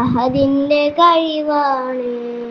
അഹദിന്റെ കഴിവാണ്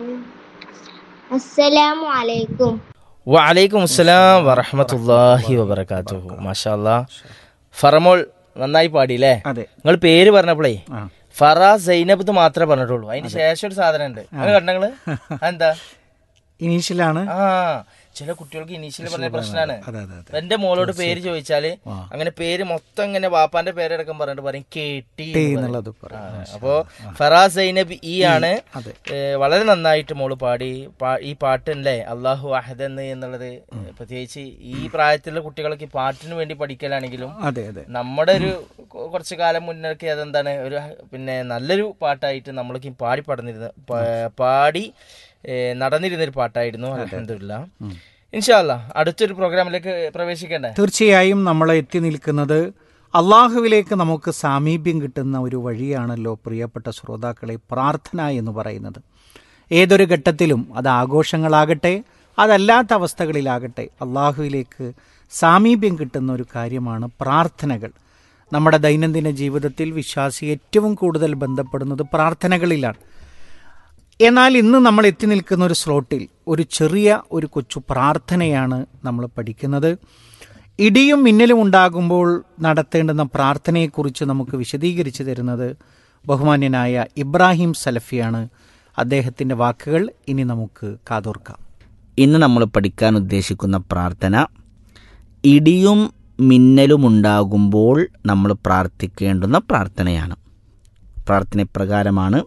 അസ്സലാമു അലൈക്കും വലൈക്കും അസ്സലാം വറഹമത്തല്ലാഹി വബർക്കാത്തു മാഷാല്ലാ ഫറമോൾ നന്നായി പാടിയില്ലേ അതെ നിങ്ങൾ പേര് പറഞ്ഞപ്പോഴേ ആ. ഫറ സൈനബ് എന്ന് മാത്രമേ പറഞ്ഞിട്ടുള്ളൂ അതിന് ശേഷം ഒരു സാധനം ഉണ്ട് അത് കണ്ടങ്ങള് എന്താ ഇനീഷ്യലാണ് ആ ചില കുട്ടികൾക്ക് ഇനീഷ്യൽ പറഞ്ഞ പ്രശ്നമാണ് അതെ അതെ അതെ എന്റെ മോളോട് പേര് ചോദിച്ചാല് അങ്ങനെ പേര് മൊത്തം ഇങ്ങനെ വാപ്പാന്റെ പേരടക്കം പറഞ്ഞിട്ട് പറയും കേട്ടി ടി എന്നുള്ളത് പറയും അപ്പോ ഫറാസ് സൈനബ് ഈ ആണ് അതെ. ഏ, വളരെ നന്നായിട്ട് മോള് പാടി പാ- ഈ പാട്ടല്ലേ അള്ളാഹു അഹദ് എന്ന് എന്നുള്ളത് പ്രത്യേകിച്ച് ഈ പ്രായത്തിലുള്ള കുട്ടികൾക്ക് ഈ പാട്ടിന് വേണ്ടി പഠിക്കലാണെങ്കിലും അതെ അതെ നമ്മുടെ ഒരു കൊ- കുറച്ച് കാലം മുന്നൊക്കെ അതെന്താണ് ഒരു പിന്നെ നല്ലൊരു പാട്ടായിട്ട് നമ്മൾക്ക് ഈ പാടി പടന്നിരുന്ന പ- പാടി ഏ, നടന്നിരുന്നൊരു പാട്ടായിരുന്നു അലഹമില്ല ഇൻഷാല്ല അടുത്തൊരു പ്രോഗ്രാമിലേക്ക് പ്രവേശിക്കണ്ടേ തീർച്ചയായും നമ്മൾ എത്തി നിൽക്കുന്നത് അള്ളാഹുവിലേക്ക് നമുക്ക് സാമീപ്യം കിട്ടുന്ന ഒരു വഴിയാണല്ലോ പ്രിയപ്പെട്ട ശ്രോതാക്കളെ പ്രാർത്ഥന എന്ന് പറയുന്നത് ഏതൊരു ഘട്ടത്തിലും അത് ആഘോഷങ്ങളാകട്ടെ അതല്ലാത്ത അവസ്ഥകളിലാകട്ടെ അള്ളാഹുവിലേക്ക് സാമീപ്യം കിട്ടുന്ന ഒരു കാര്യമാണ് പ്രാർത്ഥനകൾ നമ്മുടെ ദൈനംദിന ജീവിതത്തിൽ വിശ്വാസി ഏറ്റവും കൂടുതൽ ബന്ധപ്പെടുന്നത് പ്രാർത്ഥനകളിലാണ് എന്നാൽ ഇന്ന് നമ്മൾ എത്തി നിൽക്കുന്ന ഒരു സ്ലോട്ടിൽ ഒരു ചെറിയ ഒരു കൊച്ചു പ്രാർത്ഥനയാണ് നമ്മൾ പഠിക്കുന്നത് ഇടിയും മിന്നലും ഉണ്ടാകുമ്പോൾ നടത്തേണ്ടുന്ന പ്രാർത്ഥനയെക്കുറിച്ച് നമുക്ക് വിശദീകരിച്ചു തരുന്നത് ബഹുമാന്യനായ ഇബ്രാഹിം സലഫിയാണ് അദ്ദേഹത്തിൻ്റെ വാക്കുകൾ ഇനി നമുക്ക് കാതോർക്കാം ഇന്ന് നമ്മൾ പഠിക്കാൻ ഉദ്ദേശിക്കുന്ന പ്രാർത്ഥന ഇടിയും മിന്നലുമുണ്ടാകുമ്പോൾ നമ്മൾ പ്രാർത്ഥിക്കേണ്ടുന്ന പ്രാർത്ഥനയാണ് പ്രാർത്ഥന പ്രകാരമാണ്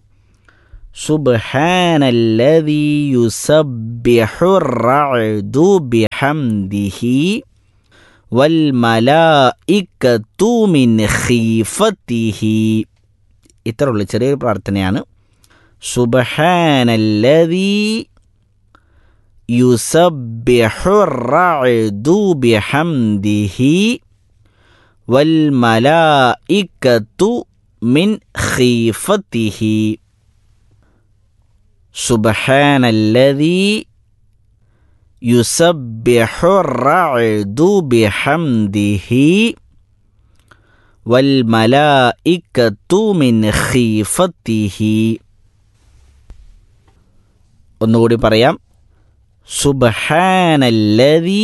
സുബ്ഹാനല്ലദീ യുസബ്ബിഹു റഅദു ബിഹംദിഹി വൽ മലായികത്തു മിൻ ഖീഫത്തിഹി ഇത്രയുള്ള ചെറിയൊരു പ്രാർത്ഥനയാണ് സുബ്ഹാനല്ലദീ يسبح الرعد بحمده والملائكة من خيفته سبحان الذي يسبح الرعد بحمده والملائكة من خيفته ഒന്നുകൂടി പറയാം സുബ്ഹാനല്ലദീ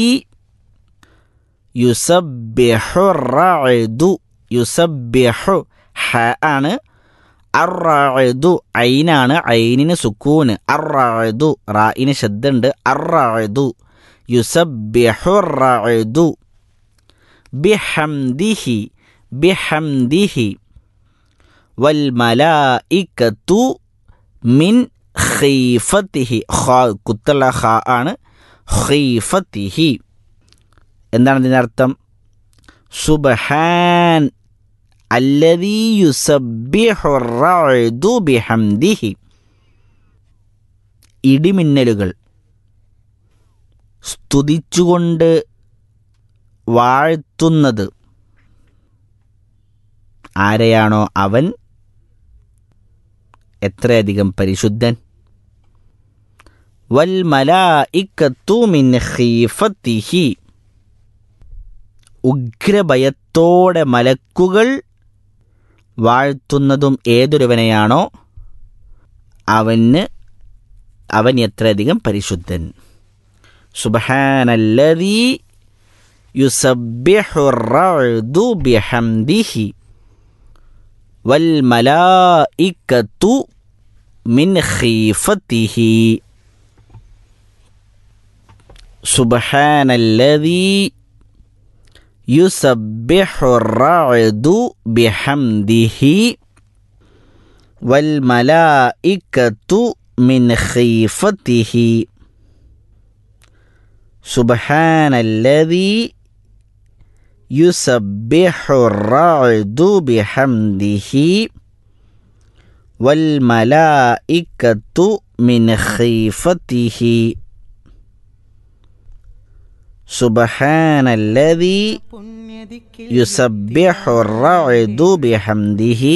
യുസബ്ബിഹു റഅദു യുസബ്ബിഹു ഹ ആണ് അറഅദു ഐനാണ് ഐനിന് സുക്കൂന് അറഅദു റായിന് ശബ്ദമുണ്ട് അറഅദു യുസബ്ബിഹു റഅദു ബിഹംദിഹി ബിഹംദിഹി വൽ മലായികത്തു മിൻ ഖീഫത്തിഹി ഖാ കുത്തുള്ള ഖ ആണ് ഖീഫത്തിഹി എന്താണ് ഇതിൻ്റെ അർത്ഥം സുബ്ഹാൻ അല്ലദീ യുസബ്ബിഹു റഅദു ബിഹംദിഹി ഇടിമിന്നലുകൾ സ്തുതിച്ചുകൊണ്ട് വാഴ്ത്തുന്നത് ആരെയാണോ അവൻ എത്രയധികം പരിശുദ്ധൻ വൽ മലായിക്കത്തു മിൻ ഖീഫത്തിഹി ഉഗ്രഭയത്തോടെ മലക്കുകൾ വാഴ്ത്തുന്നതും ഏതൊരുവനെയാണോ അവന് അവൻ എത്രയധികം പരിശുദ്ധൻ സുബ്ഹാനല്ലദീ യുസബ്ബിഹു റഅദു ബിഹംദിഹി വൽ മലായിക്കത്തു മിൻ ഖീഫത്തിഹി സുബ്ഹാനല്ലദീ യുസബ്ബിഹു റഅദു ബിഹംദിഹി വൽ മലായിക്കത്തു മിൻ ഖീഫത്തിഹി സുബ്ഹാനല്ലദീ يسبح الرعد بحمده والملائكة من خيفته سبحان الذي يسبح الرعد بحمده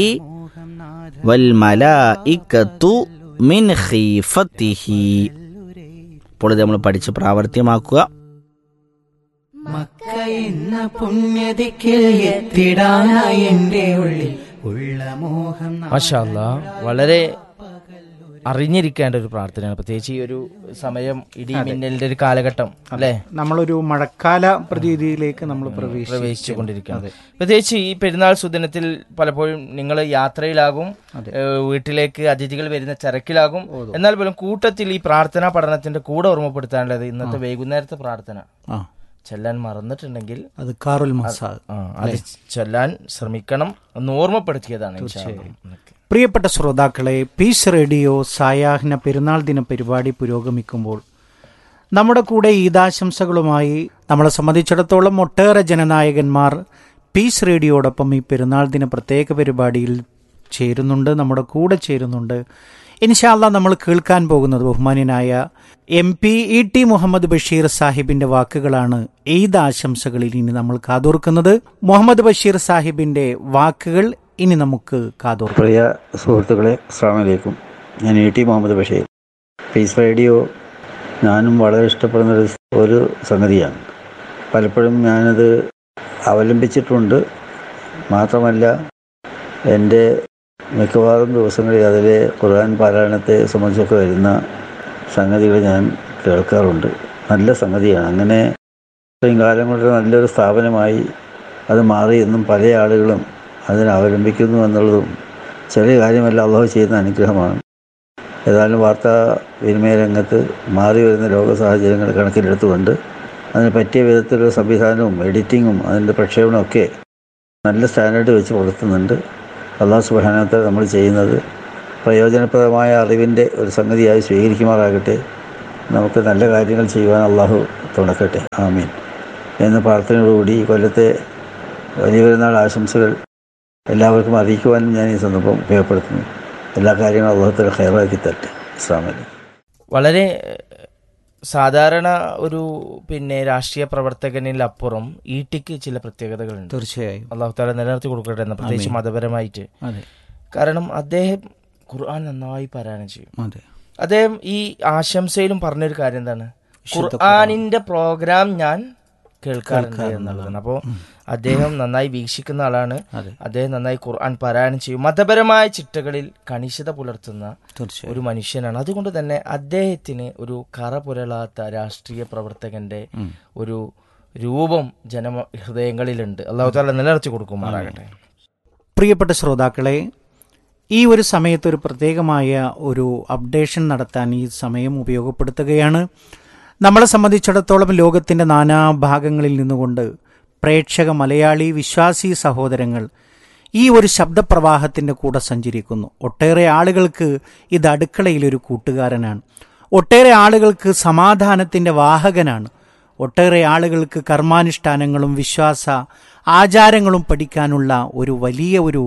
والملائكة من خيفته ഇപ്പോൾ ഇത് നമ്മൾ പഠിച്ച് പ്രാവർത്തികമാക്കുക മക്ക എന്ന പുണ്യതിക്കിൽ എത്തിടാനായി എന്റെ ഉള്ളിൽ ഉള്ള മോഹം മാഷാല്ല വളരെ അറിഞ്ഞിരിക്കേണ്ട ഒരു പ്രാർത്ഥനയാണ് പ്രത്യേകിച്ച് ഈ ഒരു സമയം ഇടി മിന്നലിന്റെ ഒരു കാലഘട്ടം അല്ലേ നമ്മളൊരു മഴക്കാല പ്രതീതിയിലേക്ക് നമ്മൾ പ്രവേശിച്ചു പ്രവേശിച്ചുകൊണ്ടിരിക്കുകയാണ് പ്രത്യേകിച്ച് ഈ പെരുന്നാൾ സുദിനത്തിൽ പലപ്പോഴും നിങ്ങൾ യാത്രയിലാകും ഏഹ് വീട്ടിലേക്ക് അതിഥികൾ വരുന്ന തിരക്കിലാകും എന്നാൽ പോലും കൂട്ടത്തിൽ ഈ പ്രാർത്ഥനാ പഠനത്തിന്റെ കൂടെ ഓർമ്മപ്പെടുത്താനുള്ളത് ഇന്നത്തെ വൈകുന്നേരത്തെ പ്രാർത്ഥന ആ ചെല്ലാൻ മറന്നിട്ടുണ്ടെങ്കിൽ അത് കാറുൽ മസാ ആ, അത് ചൊല്ലാൻ ശ്രമിക്കണം എന്ന് ഓർമ്മപ്പെടുത്തിയതാണ് ഇൻഷാ അല്ലാ. ഓക്കേ. പ്രിയപ്പെട്ട ശ്രോതാക്കളെ പീസ് റേഡിയോ സായാഹ്ന പെരുന്നാൾ ദിന പരിപാടി പുരോഗമിക്കുമ്പോൾ നമ്മുടെ കൂടെ ഈദാശംസകളുമായി നമ്മളെ സംബന്ധിച്ചിടത്തോളം ഒട്ടേറെ ജനനായകന്മാർ പീസ് റേഡിയോടൊപ്പം ഈ പെരുന്നാൾ ദിന പ്രത്യേക പരിപാടിയിൽ ചേരുന്നുണ്ട് നമ്മുടെ കൂടെ ചേരുന്നുണ്ട് ഇൻഷാല്ല നമ്മൾ കേൾക്കാൻ പോകുന്നത് ബഹുമാന്യനായ M P E T Muhammad Basheer സാഹിബിന്റെ വാക്കുകളാണ് ഈദ് ആശംസകളിൽ ഇനി നമ്മൾ കാതോർക്കുന്നത് മുഹമ്മദ് ബഷീർ സാഹിബിന്റെ വാക്കുകൾ ഇനി നമുക്ക് കാതോർക്കാം പ്രിയ സുഹൃത്തുക്കളെ അസ്സാം വലൈക്കും ഞാൻ E T Muhammad Basheer Peace Radio ഞാനും വളരെ ഇഷ്ടപ്പെടുന്ന ഒരു ഒരു സംഗതിയാണ് പലപ്പോഴും ഞാനത് അവലംബിച്ചിട്ടുണ്ട് മാത്രമല്ല എൻ്റെ മിക്കവാറും ദിവസങ്ങളിൽ അതിലെ ഖുർആൻ പാരായണത്തെ സംബന്ധിച്ചൊക്കെ വരുന്ന സംഗതികൾ ഞാൻ കേൾക്കാറുണ്ട് നല്ല സംഗതിയാണ് അങ്ങനെ ഇത്രയും കാലം കൊണ്ട് നല്ലൊരു സ്ഥാപനമായി അത് മാറി എന്നും പല ആളുകളും അതിനെ അവലംബിക്കുന്നു എന്നുള്ളതും ചെറിയ കാര്യമല്ല അള്ളാഹു ചെയ്യുന്ന അനുഗ്രഹമാണ് ഏതായാലും വാർത്താ വിനിമയ രംഗത്ത് മാറി വരുന്ന ലോക സാഹചര്യങ്ങൾ കണക്കിലെടുത്തുകൊണ്ട് അതിന് പറ്റിയ വിധത്തിലുള്ള സംവിധാനവും എഡിറ്റിങ്ങും അതിൻ്റെ പ്രക്ഷേപണവും ഒക്കെ നല്ല സ്റ്റാൻഡേർഡ് വെച്ച് പുലർത്തുന്നുണ്ട് അള്ളാഹു സുബാനത്തെ നമ്മൾ ചെയ്യുന്നത് പ്രയോജനപ്രദമായ അറിവിൻ്റെ ഒരു സംഗതിയായി സ്വീകരിക്കുമാറാകട്ടെ നമുക്ക് നല്ല കാര്യങ്ങൾ ചെയ്യുവാൻ അള്ളാഹു തുണക്കട്ടെ ആമീൻ എന്ന പ്രാർത്ഥനയോടുകൂടി ഈ കൊല്ലത്തെ വലിയ പെരുന്നാൾ ആശംസകൾ എല്ലാവർക്കും അറിയിക്കുവാനും ഞാൻ ഈ സന്ദർഭം ഉപയോഗപ്പെടുത്തുന്നു എല്ലാ കാര്യങ്ങളും അള്ളാഹത്തിൽ ഹെയറാക്കി തരട്ടെ അസ്സാം വലൈക്കും വളരെ ഏഹ്, സാധാരണ ഒരു പിന്നെ രാഷ്ട്രീയ പ്രവർത്തകനിൽ അപ്പുറം ഈട്ടിക്ക് ചില പ്രത്യേകതകളുണ്ട് തീർച്ചയായും അള്ളാഹു താല നിലനിർത്തി കൊടുക്കട്ടെ എന്ന് പ്രത്യേകിച്ച് മതപരമായിട്ട് അതെ കാരണം അദ്ദേഹം ഖുർആൻ നന്നായി പാരായണം ചെയ്യും അതെ അദ്ദേഹം ഈ ആശംസയിലും പറഞ്ഞൊരു കാര്യം എന്താണ് ഖുർആാനിന്റെ പ്രോഗ്രാം ഞാൻ കേൾക്കാറുണ്ട് എന്നുള്ളതാണ് അപ്പോൾ അദ്ദേഹം നന്നായി വീക്ഷിക്കുന്ന ആളാണ് അതെ. അദ്ദേഹം നന്നായി ഖുർആൻ പാരായണം ചെയ്യും മതപരമായ ചിട്ടകളിൽ കണിശത പുലർത്തുന്ന തീർച്ചയായും ഒരു മനുഷ്യനാണ് അതുകൊണ്ട് തന്നെ അദ്ദേഹത്തിന് ഒരു കറ പുരളാത്ത രാഷ്ട്രീയ പ്രവർത്തകന്റെ ഒരു രൂപം ജന ഹൃദയങ്ങളിലുണ്ട് അള്ളാഹു താല നിലനിർത്തി കൊടുക്കുമാറാകട്ടെ പ്രിയപ്പെട്ട ശ്രോതാക്കളെ ഈ ഒരു സമയത്ത് ഒരു പ്രത്യേകമായ ഒരു അപ്ഡേഷൻ നടത്താൻ ഈ സമയം ഉപയോഗപ്പെടുത്തുകയാണ് നമ്മളെ സംബന്ധിച്ചിടത്തോളം ലോകത്തിൻ്റെ നാനാഭാഗങ്ങളിൽ നിന്നുകൊണ്ട് പ്രേക്ഷക മലയാളി വിശ്വാസി സഹോദരങ്ങൾ ഈ ഒരു ശബ്ദപ്രവാഹത്തിൻ്റെ കൂടെ സഞ്ചരിക്കുന്നു ഒട്ടേറെ ആളുകൾക്ക് ഇത് അടുക്കളയിലൊരു കൂട്ടുകാരനാണ് ഒട്ടേറെ ആളുകൾക്ക് സമാധാനത്തിൻ്റെ വാഹകനാണ് ഒട്ടേറെ ആളുകൾക്ക് കർമാനുഷ്ഠാനങ്ങളും വിശ്വാസ ആചാരങ്ങളും പഠിക്കാനുള്ള ഒരു വലിയ ഒരു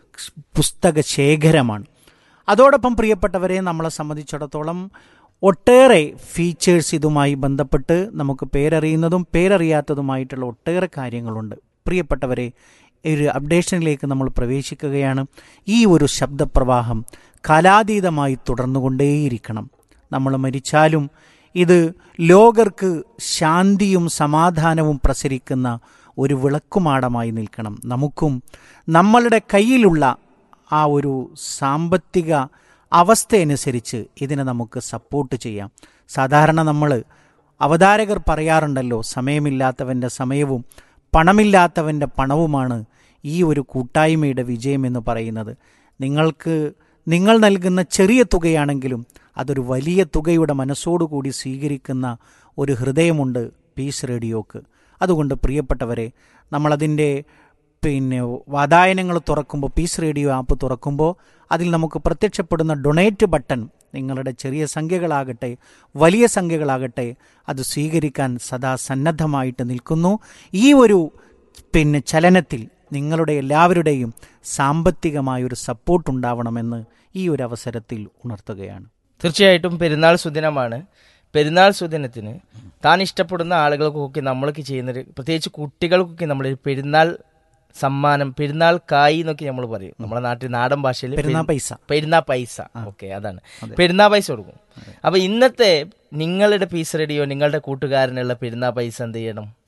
പുസ്തക ശേഖരമാണ് അതോടൊപ്പം പ്രിയപ്പെട്ടവരെ നമ്മളെ സംബന്ധിച്ചിടത്തോളം ഒട്ടേറെ ഫീച്ചേഴ്സ് ഇതുമായി ബന്ധപ്പെട്ട് നമുക്ക് പേരറിയുന്നതും പേരറിയാത്തതുമായിട്ടുള്ള ഒട്ടേറെ കാര്യങ്ങളുണ്ട് പ്രിയപ്പെട്ടവരെ ഈ ഒരു അപ്ഡേഷനിലേക്ക് നമ്മൾ പ്രവേശിക്കുകയാണ് ഈ ഒരു ശബ്ദപ്രവാഹം കാലാതീതമായി തുടർന്നുകൊണ്ടേയിരിക്കണം നമ്മൾ മരിച്ചാലും ഇത് ലോകർക്ക് ശാന്തിയും സമാധാനവും പ്രസരിക്കുന്ന ഒരു വിളക്കുമാടമായി നിൽക്കണം നമുക്കും നമ്മളുടെ കയ്യിലുള്ള ആ ഒരു സാമ്പത്തിക അവസ്ഥയനുസരിച്ച് ഇതിനെ നമുക്ക് സപ്പോർട്ട് ചെയ്യാം സാധാരണ നമ്മൾ അവതാരകർ പറയാറുണ്ടല്ലോ സമയമില്ലാത്തവൻ്റെ സമയവും പണമില്ലാത്തവൻ്റെ പണവുമാണ് ഈ ഒരു കൂട്ടായ്മയുടെ വിജയം എന്ന് പറയുന്നത് നിങ്ങൾക്ക് നിങ്ങൾ നൽകുന്ന ചെറിയ തുകയാണെങ്കിലും അതൊരു വലിയ തുകയുടെ മനസ്സോടുകൂടി സ്വീകരിക്കുന്ന ഒരു ഹൃദയമുണ്ട് പീസ് റേഡിയോക്ക് അതുകൊണ്ട് പ്രിയപ്പെട്ടവരെ നമ്മളതിൻ്റെ പിന്നെ വാതായനങ്ങൾ തുറക്കുമ്പോൾ പീസ് റേഡിയോ ആപ്പ് തുറക്കുമ്പോൾ അതിൽ നമുക്ക് പ്രത്യക്ഷപ്പെടുന്ന ഡൊണേറ്റ് ബട്ടൺ നിങ്ങളുടെ ചെറിയ സംഖ്യകളാകട്ടെ വലിയ സംഖ്യകളാകട്ടെ അത് സ്വീകരിക്കാൻ സദാ സന്നദ്ധമായിട്ട് നിൽക്കുന്നു ഈ ഒരു പിന്നെ ചലനത്തിൽ നിങ്ങളുടെ എല്ലാവരുടെയും സാമ്പത്തികമായൊരു സപ്പോർട്ട് ഉണ്ടാവണമെന്ന് ഈ ഒരു അവസരത്തിൽ ഉണർത്തുകയാണ് തീർച്ചയായിട്ടും പെരുന്നാൾ സുദിനമാണ് പെരുന്നാൾ സുദിനത്തിന് താൻ ഇഷ്ടപ്പെടുന്ന ആളുകൾക്കൊക്കെ നമ്മളൊക്കെ ചെയ്യുന്നൊരു പ്രത്യേകിച്ച് കുട്ടികൾക്കൊക്കെ നമ്മളൊരു പെരുന്നാൾ സമ്മാനം പെരുന്നാൾ കായി എന്നൊക്കെ നമ്മൾ പറയും നമ്മുടെ നാട്ടിൽ നാടൻ ഭാഷയിൽ പെരുന്നാൾ പൈസ പെരുന്നാ പൈസ ഓക്കെ അതാണ് പെരുന്നാ പൈസ കൊടുക്കും അപ്പൊ ഇന്നത്തെ നിങ്ങളുടെ പീസ് റേഡിയോ നിങ്ങളുടെ കൂട്ടുകാരനുള്ള പെരുന്നാ പൈസ എന്ത് ചെയ്യണം അതെ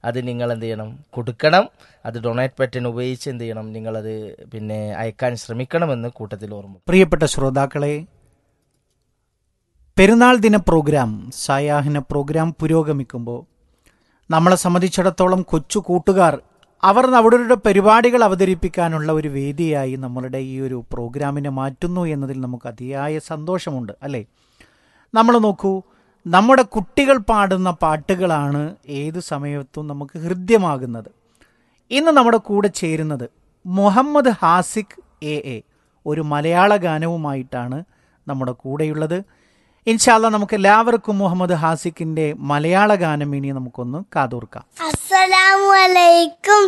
അത് നിങ്ങൾ എന്ത് ചെയ്യണം കൊടുക്കണം അത് ഡൊണേറ്റ് ബട്ടൺ ഉപയോഗിച്ച് എന്ത് ചെയ്യണം നിങ്ങളത് പിന്നെ അയക്കാൻ ശ്രമിക്കണമെന്ന് കൂട്ടത്തിൽ ഓർമ്മ പ്രിയപ്പെട്ട ശ്രോതാക്കളെ പെരുന്നാൾ ദിന പ്രോഗ്രാം സായാഹ്ന പ്രോഗ്രാം പുരോഗമിക്കുമ്പോൾ നമ്മളെ സംബന്ധിച്ചിടത്തോളം കൊച്ചു കൂട്ടുകാർ അവർ അവരുടെ പരിപാടികൾ അവതരിപ്പിക്കാനുള്ള ഒരു വേദിയായി നമ്മളുടെ ഈ ഒരു പ്രോഗ്രാമിനെ മാറ്റുന്നു എന്നതിൽ നമുക്ക് അതിയായ സന്തോഷമുണ്ട് അല്ലേ നമ്മൾ നോക്കൂ നമ്മുടെ കുട്ടികൾ പാടുന്ന പാട്ടുകളാണ് ഏത് സമയത്തും നമുക്ക് ഹൃദ്യമാകുന്നത് ഇന്ന് നമ്മുടെ കൂടെ ചേരുന്നത് മുഹമ്മദ് ഹാസിഖ് എ എ ഒരു മലയാള ഗാനവുമായിട്ടാണ് നമ്മുടെ കൂടെയുള്ളത് ഇൻഷാല്ല നമുക്ക് എല്ലാവർക്കും മുഹമ്മദ് ഹാസിഖിന്റെ മലയാള ഗാനം ഇനി നമുക്കൊന്ന് കാതോർക്കാം അസ്സലാമു അലൈക്കും